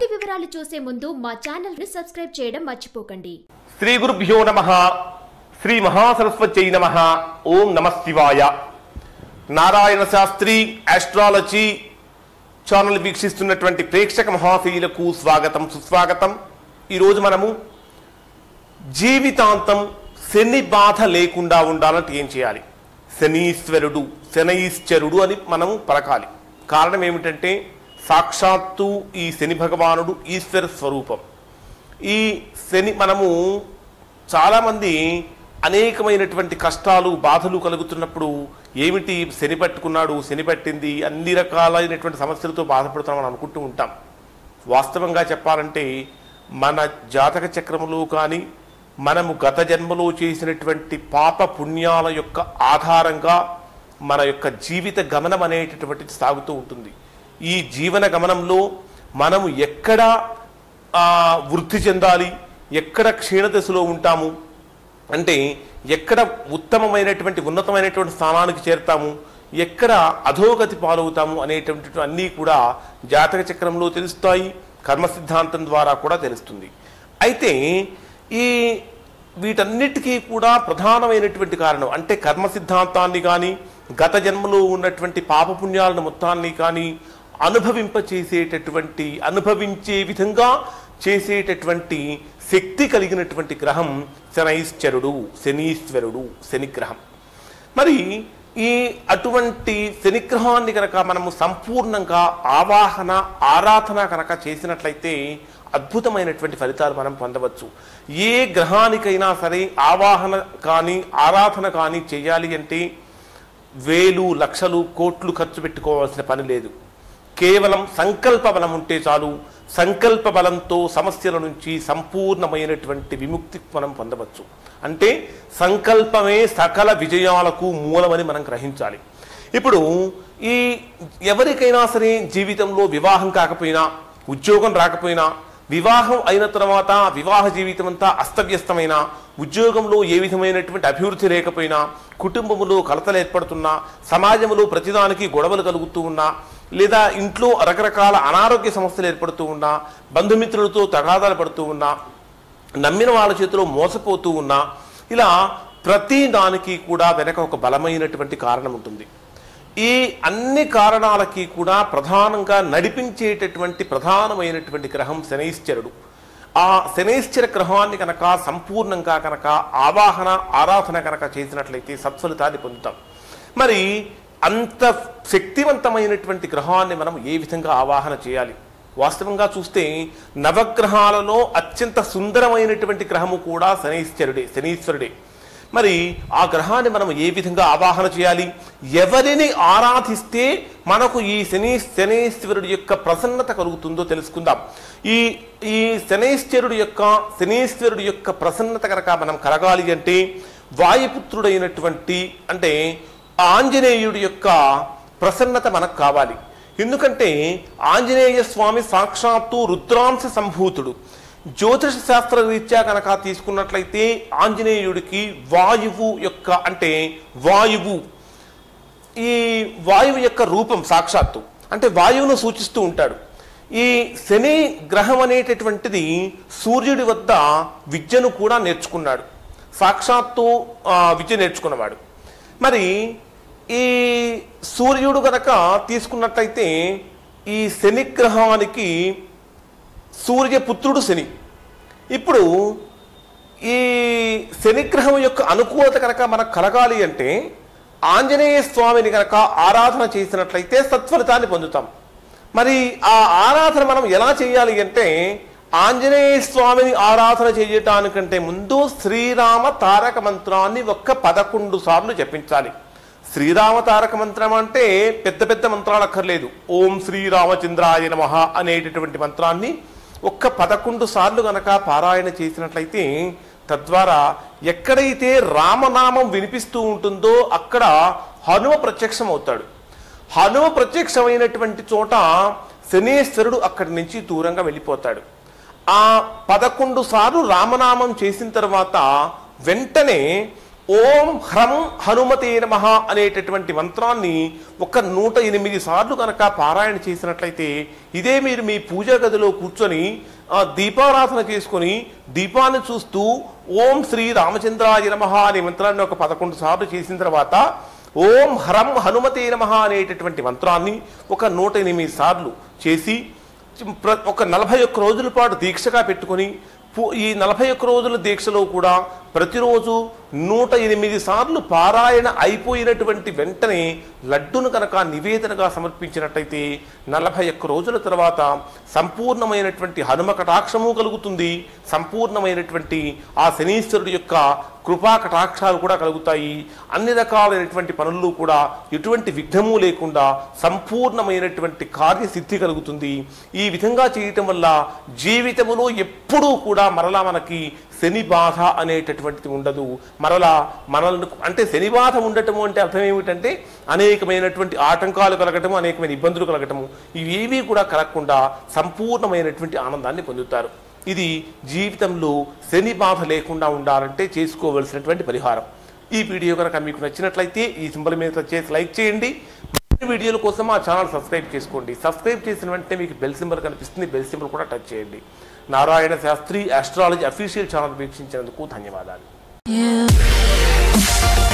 పూర్తి వివరాలు చూసే ముందు మా ఛానల్ ని సబ్స్క్రైబ్ చేయడం మర్చిపోకండి శ్రీ గురుభ్యో నమ శ్రీ మహాసరస్వత్యై నమ ఓం నమ శివాయ నారాయణ శాస్త్రి ఆస్ట్రాలజీ ఛానల్ వీక్షిస్తున్నటువంటి ప్రేక్షక మహాశీలకు స్వాగతం సుస్వాగతం ఈరోజు మనము జీవితాంతం శని బాధ లేకుండా ఉండాలంటే ఏం చేయాలి శనీశ్వరుడు శనైశ్వరుడు అని మనము పలకాలి కారణం ఏమిటంటే సాక్షాత్తు ఈ శని భగవానుడు ఈశ్వర స్వరూపం ఈ శని మనము చాలామంది అనేకమైనటువంటి కష్టాలు బాధలు కలుగుతున్నప్పుడు ఏమిటి శని పట్టుకున్నాడు శని పట్టింది అన్ని రకాలైనటువంటి సమస్యలతో బాధపడుతున్నామని అనుకుంటూ ఉంటాం వాస్తవంగా చెప్పాలంటే మన జాతక చక్రములో కానీ మనము గత జన్మలో చేసినటువంటి పాప పుణ్యాల యొక్క ఆధారంగా మన యొక్క జీవిత గమనం అనేటటువంటిది సాగుతూ ఉంటుంది ఈ జీవన గమనంలో మనము ఎక్కడ ఆ, వృద్ధి చెందాలి ఎక్కడ క్షీణదశలో ఉంటాము అంటే ఎక్కడ ఉత్తమమైనటువంటి ఉన్నతమైనటువంటి స్థానానికి చేరుతాము ఎక్కడ అధోగతి పాలవుతాము అనేటువంటి అన్నీ కూడా జాతక చక్రంలో తెలుస్తాయి కర్మ సిద్ధాంతం ద్వారా కూడా తెలుస్తుంది అయితే ఈ వీటన్నిటికీ కూడా ప్రధానమైనటువంటి కారణం అంటే కర్మ సిద్ధాంతాన్ని కానీ గత జన్మలో ఉన్నటువంటి పాపపుణ్యాలను మొత్తాన్ని కానీ అనుభవింపచేసేటటువంటి అనుభవించే విధంగా చేసేటటువంటి శక్తి కలిగినటువంటి గ్రహం శనైశ్వరుడు శనీశ్వరుడు శనిగ్రహం మరి ఈ అటువంటి శనిగ్రహాన్ని కనుక మనము సంపూర్ణంగా ఆవాహన ఆరాధన కనుక చేసినట్లయితే అద్భుతమైనటువంటి ఫలితాలు మనం పొందవచ్చు ఏ గ్రహానికైనా సరే ఆవాహన కానీ ఆరాధన కానీ చేయాలి అంటే వేలు లక్షలు కోట్లు ఖర్చు పెట్టుకోవాల్సిన పని లేదు కేవలం సంకల్ప బలం ఉంటే చాలు సంకల్ప బలంతో సమస్యల నుంచి సంపూర్ణమైనటువంటి విముక్తి మనం పొందవచ్చు అంటే సంకల్పమే సకల విజయాలకు మూలమని మనం గ్రహించాలి ఇప్పుడు ఈ ఎవరికైనా సరే జీవితంలో వివాహం కాకపోయినా ఉద్యోగం రాకపోయినా వివాహం అయిన తర్వాత వివాహ జీవితం అంతా అస్తవ్యస్తమైన ఉద్యోగంలో ఏ విధమైనటువంటి అభివృద్ధి లేకపోయినా కుటుంబములో కలతలు ఏర్పడుతున్నా సమాజంలో ప్రతిదానికి గొడవలు కలుగుతూ ఉన్నా లేదా ఇంట్లో రకరకాల అనారోగ్య సమస్యలు ఏర్పడుతూ ఉన్నా బంధుమిత్రులతో తగాదాలు పడుతూ ఉన్నా నమ్మిన వాళ్ళ చేతిలో మోసపోతూ ఉన్నా ఇలా ప్రతి దానికి కూడా వెనక ఒక బలమైనటువంటి కారణం ఉంటుంది ఈ అన్ని కారణాలకి కూడా ప్రధానంగా నడిపించేటటువంటి ప్రధానమైనటువంటి గ్రహం శనైశ్చరుడు ఆ శనైశ్చర గ్రహాన్ని కనుక సంపూర్ణంగా కనుక ఆవాహన ఆరాధన కనుక చేసినట్లయితే సత్ఫలితాన్ని పొందుతాం మరి అంత శక్తివంతమైనటువంటి గ్రహాన్ని మనం ఏ విధంగా ఆవాహన చేయాలి వాస్తవంగా చూస్తే నవగ్రహాలలో అత్యంత సుందరమైనటువంటి గ్రహము కూడా శనైశ్వరుడే శనీశ్వరుడే మరి ఆ గ్రహాన్ని మనం ఏ విధంగా ఆవాహన చేయాలి ఎవరిని ఆరాధిస్తే మనకు ఈ శని శనేశ్వరుడి యొక్క ప్రసన్నత కలుగుతుందో తెలుసుకుందాం ఈ ఈ శనేశ్వరుడి యొక్క శనేశ్వరుడి యొక్క ప్రసన్నత కనుక మనం కలగాలి అంటే వాయుపుత్రుడైనటువంటి అంటే ఆంజనేయుడి యొక్క ప్రసన్నత మనకు కావాలి ఎందుకంటే ఆంజనేయ స్వామి సాక్షాత్తు రుద్రాంశ సంభూతుడు జ్యోతిష శాస్త్ర రీత్యా కనుక తీసుకున్నట్లయితే ఆంజనేయుడికి వాయువు యొక్క అంటే వాయువు ఈ వాయువు యొక్క రూపం సాక్షాత్తు అంటే వాయువును సూచిస్తూ ఉంటాడు ఈ శని గ్రహం అనేటటువంటిది సూర్యుడి వద్ద విద్యను కూడా నేర్చుకున్నాడు సాక్షాత్తు ఆ, విద్య నేర్చుకున్నవాడు మరి ఈ సూర్యుడు గనక తీసుకున్నట్లయితే ఈ శని గ్రహానికి సూర్యపుత్రుడు శని ఇప్పుడు ఈ శనిగ్రహం యొక్క అనుకూలత కనుక మనకు కలగాలి అంటే ఆంజనేయ స్వామిని కనుక ఆరాధన చేసినట్లయితే సత్ఫలితాన్ని పొందుతాం మరి ఆ ఆరాధన మనం ఎలా చేయాలి అంటే ఆంజనేయ స్వామిని ఆరాధన చేయటానికంటే ముందు శ్రీరామ తారక మంత్రాన్ని ఒక్క పదకొండు సార్లు జపించాలి శ్రీరామ తారక మంత్రం అంటే పెద్ద పెద్ద మంత్రాలు అక్కర్లేదు ఓం శ్రీరామచంద్రాయ నమ అనేటటువంటి మంత్రాన్ని ఒక్క పదకొండు సార్లు గనక పారాయణ చేసినట్లయితే తద్వారా ఎక్కడైతే రామనామం వినిపిస్తూ ఉంటుందో అక్కడ హనుమ ప్రత్యక్షం అవుతాడు హనుమ ప్రత్యక్షమైనటువంటి చోట శనేశ్వరుడు అక్కడి నుంచి దూరంగా వెళ్ళిపోతాడు ఆ పదకొండు సార్లు రామనామం చేసిన తర్వాత వెంటనే ఓం హ్రం హనుమతే నమ అనేటటువంటి మంత్రాన్ని ఒక నూట ఎనిమిది సార్లు కనుక పారాయణ చేసినట్లయితే ఇదే మీరు మీ పూజా గదిలో కూర్చొని ఆ దీపారాధన చేసుకొని దీపాన్ని చూస్తూ ఓం శ్రీ రామచంద్రాయ నమ అనే మంత్రాన్ని ఒక పదకొండు సార్లు చేసిన తర్వాత ఓం హ్రం హనుమతే నమ అనేటటువంటి మంత్రాన్ని ఒక నూట ఎనిమిది సార్లు చేసి ప్ర- ఒక నలభై ఒక్క రోజుల పాటు దీక్షగా పెట్టుకొని పు- ఈ నలభై ఒక్క రోజుల దీక్షలో కూడా ప్రతిరోజు నూట ఎనిమిది సార్లు పారాయణ అయిపోయినటువంటి వెంటనే లడ్డును కనుక నివేదనగా సమర్పించినట్టయితే నలభై ఒక్క రోజుల తర్వాత సంపూర్ణమైనటువంటి హనుమ కటాక్షము కలుగుతుంది సంపూర్ణమైనటువంటి ఆ శనీశ్వరుడి యొక్క కృపా కటాక్షాలు కూడా కలుగుతాయి అన్ని రకాలైనటువంటి పనులు కూడా ఎటువంటి విఘ్నము లేకుండా సంపూర్ణమైనటువంటి కార్యసిద్ధి కలుగుతుంది ఈ విధంగా చేయటం వల్ల జీవితములో ఎప్పుడూ కూడా మరలా మనకి శని బాధ అనేటటువంటిది ఉండదు మరలా మనల్ని అంటే శని బాధ ఉండటము అంటే అర్థం ఏమిటంటే అనేకమైనటువంటి ఆటంకాలు కలగటము అనేకమైన ఇబ్బందులు కలగటము ఇవేవీ కూడా కలగకుండా సంపూర్ణమైనటువంటి ఆనందాన్ని పొందుతారు ఇది జీవితంలో శని బాధ లేకుండా ఉండాలంటే చేసుకోవలసినటువంటి పరిహారం ఈ వీడియో కనుక మీకు నచ్చినట్లయితే ఈ సింబల్ మీద touch చేసి లైక్ చేయండి మరిన్ని వీడియోల కోసం మా ఛానల్ సబ్స్క్రైబ్ చేసుకోండి సబ్స్క్రైబ్ చేసిన వెంటనే మీకు బెల్ సింబల్ కనిపిస్తుంది బెల్ సింబల్ కూడా టచ్ చేయండి Narayana Shastri astrology official channel వీక్షించినందుకు ధన్యవాదాలు You